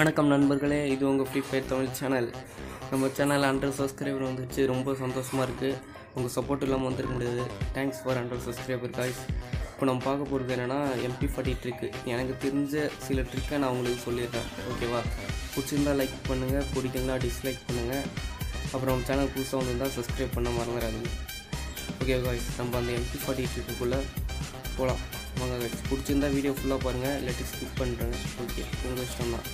வணக்கம் நண்பர்களே இது உங்கள் ஃப்ரீ ஃபயர் தமிழ் சேனல் நம்ம சேனல் ஹண்ட்ரட் சப்ஸ்கிரைபர் வந்துச்சு ரொம்ப சந்தோஷமாக இருக்குது உங்கள் சப்போர்ட் இல்லாமல் வந்திருக்க முடியாது thanks for hundred subscriber guys இப்போ நம்ம பார்க்க போகிறது என்னென்னா எம்பி ஃபார்ட்டி ட்ரிக்கு எனக்கு தெரிஞ்ச சில ட்ரிக்கை நான் உங்களுக்கு சொல்லியிருக்கேன் ஓகேவா பிடிச்சிருந்தா லைக் பண்ணுங்கள் பிடிக்கலனா டிஸ்லைக் பண்ணுங்கள் அப்புறம் நம்ம சேனல் புதுசாக வந்திருந்தால் சப்ஸ்கிரைப் பண்ண மறந்துடாதீங்க ஓகே காய்ஸ் நம்ம அந்த எம்பி ஃபார்ட்டி ட்ரிக்குள்ளே போகலாம் வாங்க காய்ஸ் பிடிச்சிருந்தா வீடியோ ஃபுல்லாக பாருங்கள் இல்லாட்டி ஸ்கிப் பண்ணுறேன் ஓகே உங்கள் இஷ்டம் தான்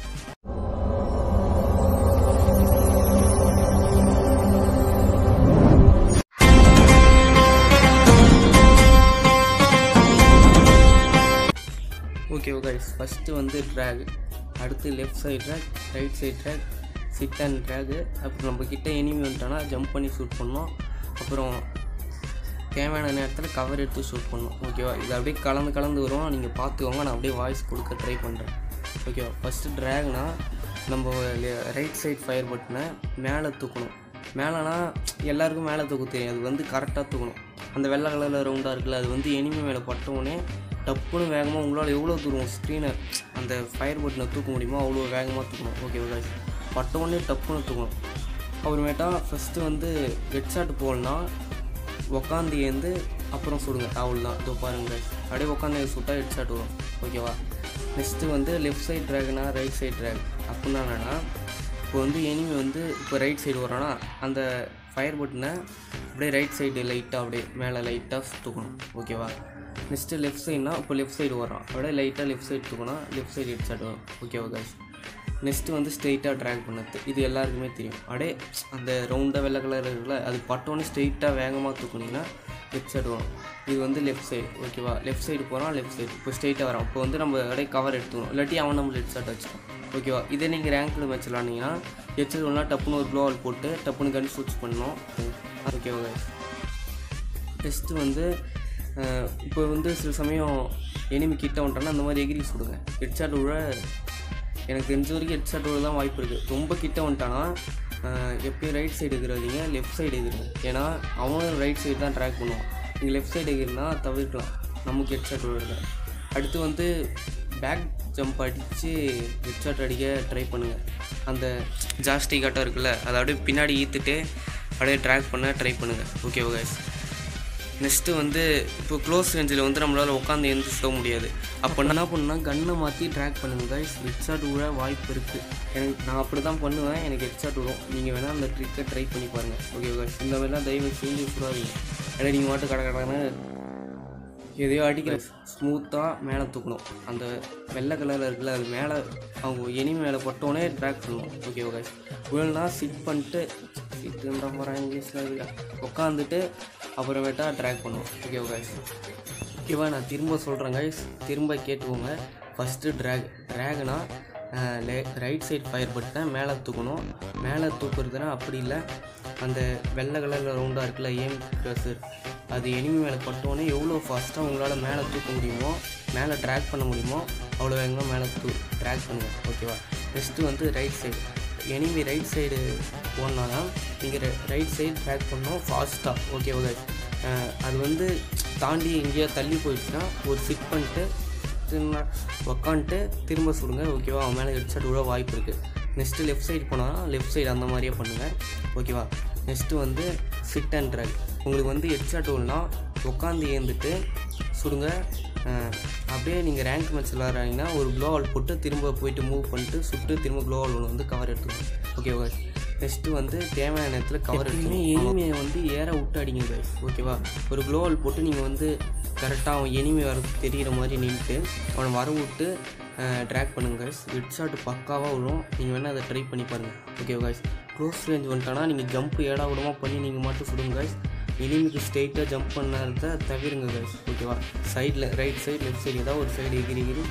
ஓகே கைஸ் ஃபஸ்ட்டு வந்து ட்ராக் அடுத்து left side track right side track sit and track அப்புறம் நம்ம கிட்ட எனிமி வந்துட்டோன்னா ஜம்ப் பண்ணி ஷூட் பண்ணோம் அப்புறம் தேவையான நேரத்தில் கவர் எடுத்து ஷூட் பண்ணணும் ஓகேவா இது அப்படியே கலந்து கலந்து வரும் நீங்கள் பார்த்துக்கோங்க நான் அப்படியே வாய்ஸ் கொடுக்க ட்ரை பண்ணுறேன் ஓகேவா ஃபஸ்ட்டு ட்ராக்னா நம்ம ரைட் சைட் ஃபயர் பட்டனை மேலே தூக்கணும் மேலேனா எல்லாருக்கும் மேலே தூக்க தெரியும் அது வந்து கரெக்டாக தூக்கணும் அந்த வெள்ளை கலரில் ரவுண்டாக இருக்குல்ல அது வந்து எனிமி மேலே பட்ட உடனே டப்புன்னு வேகமாக உங்களால் எவ்வளோ தூரம் ஸ்க்ரீனை அந்த ஃபயர் பட்டனை தூக்க முடியுமோ அவ்வளோ வேகமாக தூக்கணும் ஓகே guys பட்ட உடனே டப்புன்னு தூக்கணும் அப்புறமேட்டா ஃபஸ்ட்டு வந்து ஹெட் ஷாட் போடலனா உக்காந்து ஏந்து அப்புறம் சுடுங்க டவுல் தான் இதோ பாருங்க guys. அப்படியே உட்காந்து சுட்டா ஹெட் ஷாட் வரும் ஓகேவா நெக்ஸ்ட்டு வந்து லெஃப்ட் சைட் ட்ராக்னா ரைட் சைட் ட்ராக் அப்படின்னா என்னன்னா இப்போ வந்து எனிமி வந்து இப்போ ரைட் சைடு வரானா அந்த ஃபயர் பட்டனை அப்படியே ரைட் சைடு லைட்டாக அப்படியே மேலே லைட்டாக தூக்கணும் ஓகேவா நெக்ஸ்ட்டு லெஃப்ட் சைடுனா இப்போ லெஃப்ட் சைடு வரான் அப்படியே லைட்டாக லெஃப்ட் சைடு தூக்கணும் லெஃப்ட் சைடு ஹெட் ஷாட் வரும் ஓகேவா guys நெக்ஸ்ட்டு வந்து ஸ்ட்ரெயிட்டாக ட்ராக் பண்ணது இது எல்லாருக்குமே தெரியும் அப்படியே அந்த ரவுண்டாக வெள்ளை கலர் இருக்குல்ல அது பட்டோன்னே ஸ்ட்ரெயிட்டாக வேகமாக தூக்குனீங்கன்னா லெஃப்ட் சைடு வரும் இது வந்து லெஃப்ட் சைடு ஓகேவா லெஃப்ட் சைடு போகிறான் லெஃப்ட் சைடு இப்போ ஸ்ட்ரெயிட்டாக வரான் இப்போ வந்து நம்ம அப்படியே கவர் எடுத்துக்கணும் இல்லாட்டி அவன் நம்ம ஹெட் ஷாட் வச்சுக்கணும் ஓகேவா இதே நீங்கள் ரேங்க்கில் மேட்ச் விளாண்டிங்கன்னா ஹெட் ஷாட் ஒன்றா டப்புன்னு ஒரு க்ளோ ஆல் போட்டு டப்புன்னு கண்டு ஸ்விட்ச் பண்ணணும் ஓகேவா guys டெஸ்ட்டு வந்து அஹ், இப்போ வந்து சில சமயம் எனிமி கிட்ட வந்துட்டோன்னா அந்த மாதிரி எகிரி சுடுங்க ஹெட்ஷாட் விழ எனக்கு தெரிஞ்ச வரைக்கும் ஹெட்ஷாட் விழ தான் வாய்ப்பு இருக்குது ரொம்ப கிட்ட வந்துட்டானா அஹ், எப்பயும் ரைட் சைடு எகிறாதீங்க லெஃப்ட் சைடு எகிருங்க ஏன்னா அவனும் ரைட் சைடு தான் ட்ராக் பண்ணுவான் நீங்கள் லெஃப்ட் சைடு எகிரினா தவிர்க்கலாம் நமக்கு ஹெட்ஷாட் விழுங்க அடுத்து வந்து பேக் ஜம்ப் அடித்து ஹெட்ஷாட் அடிக்க ட்ரை பண்ணுங்கள் அந்த ஜாஸ்தி கட்டம் இருக்குல்ல அதை அப்படியே பின்னாடி ஈத்துட்டு அப்படியே ட்ராக் பண்ண ட்ரை பண்ணுங்கள் ஓகேவா guys நெக்ஸ்ட்டு வந்து இப்போ க்ளோஸ் ரேஞ்சில் வந்து நம்மளால் உட்காந்து எந்த சுட முடியாது அப்போ என்ன பண்ணால் கன்னை மாற்றி ட்ராக் பண்ணுங்க கைஸ் ஹெட்ஷாட் விழ வாய்ப்பு இருக்குது எனக்கு நான் அப்படி தான் பண்ணுவேன் எனக்கு ஹெட்ஷாட் விடும் நீங்கள் வேணால் அந்த ட்ரிக்கை ட்ரை பண்ணி பாருங்கள் ஓகே guys இந்த மாதிரிலாம் தயவு செஞ்சு சுடாதீங்க ஏன்னா நீங்கள் மாட்டு கடை கடைன்னு எதையோ அடிக்கிற ஸ்மூத்தாக மேலே தூக்கணும் அந்த வெள்ளை கலரில் இருக்குல்ல அது மேலே அவங்க எனிமி மேலே பட்டோடனே ட்ராக் பண்ணணும் ஓகே ஓகே விழுனா சிட் பண்ணிட்டு சிட்டுன்ற போகிறேன் இங்கிலீஷில் இல்லை உட்காந்துட்டு அப்புறமேட்டா ட்ராக் பண்ணுவோம் ஓகே ஓகே ஓகேவா நான் திரும்ப சொல்கிறேன் கைஸ் திரும்ப கேட்டுக்கோங்க ஃபஸ்ட்டு ட்ராக் ட்ராக்னா ரைட் சைடு ஃபயர் பட்டனை மேலே தூக்கணும் மேலே தூக்குறதுனா அப்படி இல்லை அந்த வெள்ளை கலரில் ரவுண்டாக இருக்குல்ல ஏம் க்ரஸர் அது எனிமி மேலே பட்டோன்னே எவ்வளோ ஃபாஸ்ட்டாக உங்களால் மேலே தூக்க முடியுமோ மேலே ட்ராக் பண்ண முடியுமோ அவ்வளோ வேகமாக மேலே தூ ட்ராக் பண்ணுங்கள் ஓகேவா நெக்ஸ்ட்டு வந்து right side enemy right side போனாதான் நீங்கள் ரைட் சைடு ட்ராக் பண்ணோம் ஃபாஸ்ட்டாக ஓகேவா guys? அஹ் அது வந்து தாண்டி எங்கேயோ தள்ளி போயிடுச்சுன்னா ஒரு ஃபிட் பண்ணிட்டு திரும்ப உக்காந்துட்டு திரும்ப சுடுங்க ஓகேவா அவன் மேலே ஹெட்ஷாட் விட வாய்ப்பு இருக்குது நெக்ஸ்ட்டு லெஃப்ட் சைடு போனால் லெஃப்ட் சைடு அந்த மாதிரியே பண்ணுங்கள் ஓகேவா நெக்ஸ்ட்டு வந்து சிட் அண்ட் ட்ராக் உங்களுக்கு வந்து ஹெட்ஷாட் விடலாம் உட்காந்து ஏந்துட்டு சுடுங்க அஹ் அப்படியே நீங்கள் ரேங்க் மேட்ச் விளாட்றாங்கன்னா ஒரு க்ளோ ஆல் போட்டு திரும்ப போயிட்டு மூவ் பண்ணிட்டு சுட்டு திரும்ப க்ளோ ஆல் ஒன்று வந்து கவர் எடுத்துக்கணும் ஓகேவா நெக்ஸ்ட்டு வந்து தேவையான நேரத்தில் கவர் எடுத்துமே எனிமையை வந்து ஏற விட்டு அடிங்க guys ஓகேவா ஒரு க்ளோ ஆல் போட்டு நீங்கள் வந்து கரெக்டாக அவன் எனிமி வர தெரிகிற மாதிரி நின்றுட்டு அவனை வர விட்டு ட்ராக் பண்ணுங்க guys ஹெட் ஷாட் பக்காவாக விழும் நீங்கள் வேணால் அதை ட்ரை பண்ணி பாருங்கள் ஓகேவா guys க்ளோஸ் ரேஞ்ச் வந்துட்டானா நீங்கள் ஜம்ப் ஏடா விடமா பண்ணி நீங்கள் மட்டும் சுடுங்க guys எனிமிக்கு ஸ்ட்ரெயிட்டாக ஜம்ப் பண்ணாத தவிருங்க guys ஓகேவா சைடில் ரைட் சைடு லெஃப்ட் சைடு ஏதாவது ஒரு சைடு எகிரி எகிரி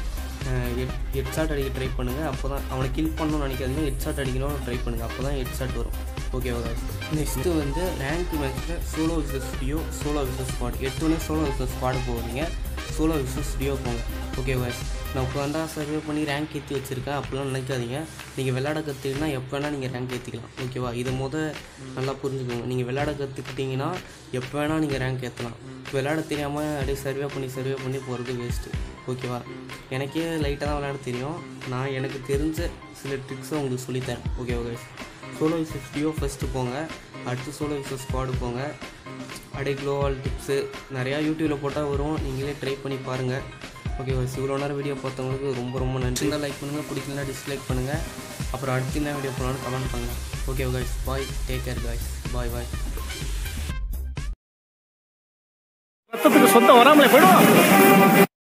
ஹெட் ஷாட் அடிக்க ட்ரை பண்ணுங்கள் அப்போ தான் அவனை கில் பண்ணணும்னு நினைக்காதீங்க ஹெட் ஷாட் அடிக்கணும்னு ட்ரை பண்ணுங்கள் அப்போ தான் ஹெட் ஷாட் வரும் ஓகேவா guys நெக்ஸ்ட்டு வந்து ரேங்க் மேட்ச்சில் solo vs duo solo vs squad எடுத்தோடனே சோலோ விசஸ் ஸ்குவாடு போகிறீங்க சோலோ விசஸ் டியோ போங்க ஓகே guys நான் இப்போ வந்தா சர்வே பண்ணி ரேங்க் ஏற்றி வச்சுருக்கேன் அப்படிலாம் நினைக்காதீங்க நீங்கள் விளையாட கற்றுக்கினா எப்போ வேணால் நீங்கள் ரேங்க் ஏற்றிக்கலாம் ஓகேவா இதை முத நல்லா புரிஞ்சுக்கோங்க நீங்கள் விளையாட கற்றுக்கிட்டீங்கன்னா எப்போ வேணால் நீங்கள் ரேங்க் ஏற்றலாம் விளையாட தெரியாமல் அப்படியே சர்வே பண்ணி சர்வே பண்ணி போகிறது வேஸ்ட்டு ஓகேவா எனக்கே லைட்டாக தான் விளையாட தெரியும் நான் எனக்கு தெரிஞ்ச சில ட்ரிக்ஸை உங்களுக்கு சொல்லித்தரேன் ஓகேவா guys solo vs duo first போங்க அடுத்து சோலோ விசஸ் ஸ்குவாடு போங்க அப்படியே க்ளோவால் டிப்ஸு நிறையா யூடியூப்பில் போட்டால் வரும் நீங்களே ட்ரை பண்ணி பாருங்கள் ஓகே கைஸ் இவ்வளோ நேரம் வீடியோ பார்த்தவங்களுக்கு ரொம்ப ரொம்ப நன்றி லைக் பண்ணுங்கள் பிடிக்கலனா டிஸ்லைக் பண்ணுங்கள் அப்புறம் அடுத்து என்ன வீடியோ போனாலும் கமெண்ட் பண்ணுங்கள் okay guys bye take care guys bye bye ரத்தத்துக்கு சொந்தம் வராமலே போயிடும்